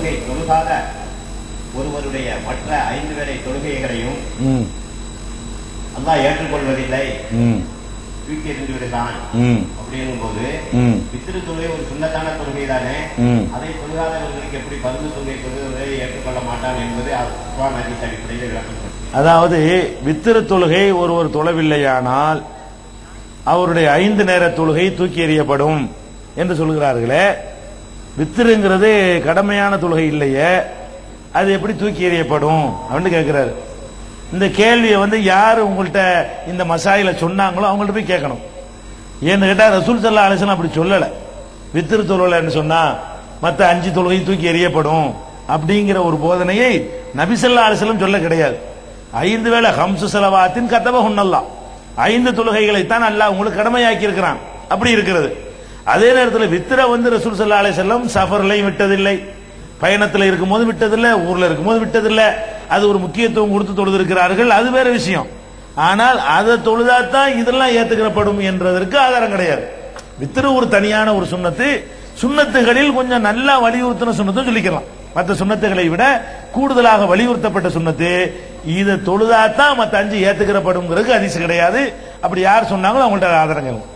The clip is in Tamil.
தொழுகை தொழுகாத ஒருவருடைய மற்ற ஐந்து வேளை தொழுகைகளையும் ம் அல்லாஹ் ஏற்றுக்கொள்வதில்லை ம் தூக்கி எறிந்து விடுகிறான் ம் அப்படின்னும் போது ம் வித்திரு தொழுகை ஒரு சுண்ணத்தான தொழுகை தானே ம் அதை தொழுகாதவர்களுக்கு எப்படி பருந்து தொழுகை தொழுவதை ஏற்றுக்கொள்ள மாட்டான் என்பது குர்ஆன் ஹதீஸ் அடிப்படையில் விளக்கம் கொடுக்கிறது. அதாவது வித்திரு தொழுகை ஒருவர் தொழவில்லையானால் அவருடைய ஐந்து நேர தொழுகை தூக்கி எறியப்படும் என்று சொல்கிறார்களே வித்திருங்கிறது கடமையான தொழுகை இல்லையே அது எப்படி தூக்கி எறியப்படும் அப்படின்னு கேட்கிறாரு இந்த கேள்வியை வந்து யார் உங்கள்கிட்ட இந்த மசாயில சொன்னாங்களோ அவங்கள்ட்ட போய் கேட்கணும் ஏன்னு கேட்டா ரசூல் சல்லா அலிஸ்லாம் அப்படி சொல்லல வித்திரு தொழுலைன்னு சொன்னா மத்த அஞ்சு தொழுகை தூக்கி எறியப்படும் அப்படிங்கிற ஒரு போதனையை நபிசல்லா அலிஸ்லம் சொல்ல கிடையாது ஐந்து வேளை ஹம்சு செலவாத்தின் கத்தவ உன்னல்லாம் ஐந்து தொழுகைகளைத்தான் அல்லாஹ் உங்களுக்கு கடமையாக்கி இருக்கிறான் அப்படி இருக்கிறது அதே நேரத்தில் வித்திர வந்து ரசூல் சல்லா அலிஸ்லம் சஃபர்லையும் விட்டதில்லை பயணத்தில் இருக்கும்போது விட்டதில்லை ஊர்ல இருக்கும்போது விட்டதில்லை அது ஒரு முக்கியத்துவம் கொடுத்து தொழுதிருக்கிறார்கள் அது வேற விஷயம் ஆனால் அதை தொழுதாதான் இதெல்லாம் ஏத்துக்கிறப்படும் என்றதற்கு ஆதாரம் கிடையாது வித்திரு ஒரு தனியான ஒரு சுண்ணத்து சுண்ணத்துகளில் கொஞ்சம் நல்லா வலியுறுத்தின சுண்ணத்தும் சொல்லிக்கலாம் மற்ற சுண்ணத்துகளை விட கூடுதலாக வலியுறுத்தப்பட்ட சுண்ணத்து இதை தொழுதாதான் மற்ற அஞ்சு ஏத்துக்கிறப்படுங்கிறதுக்கு அதிசயம் கிடையாது அப்படி யார் சொன்னாங்களோ அவங்கள்ட்ட ஆதாரங்கள்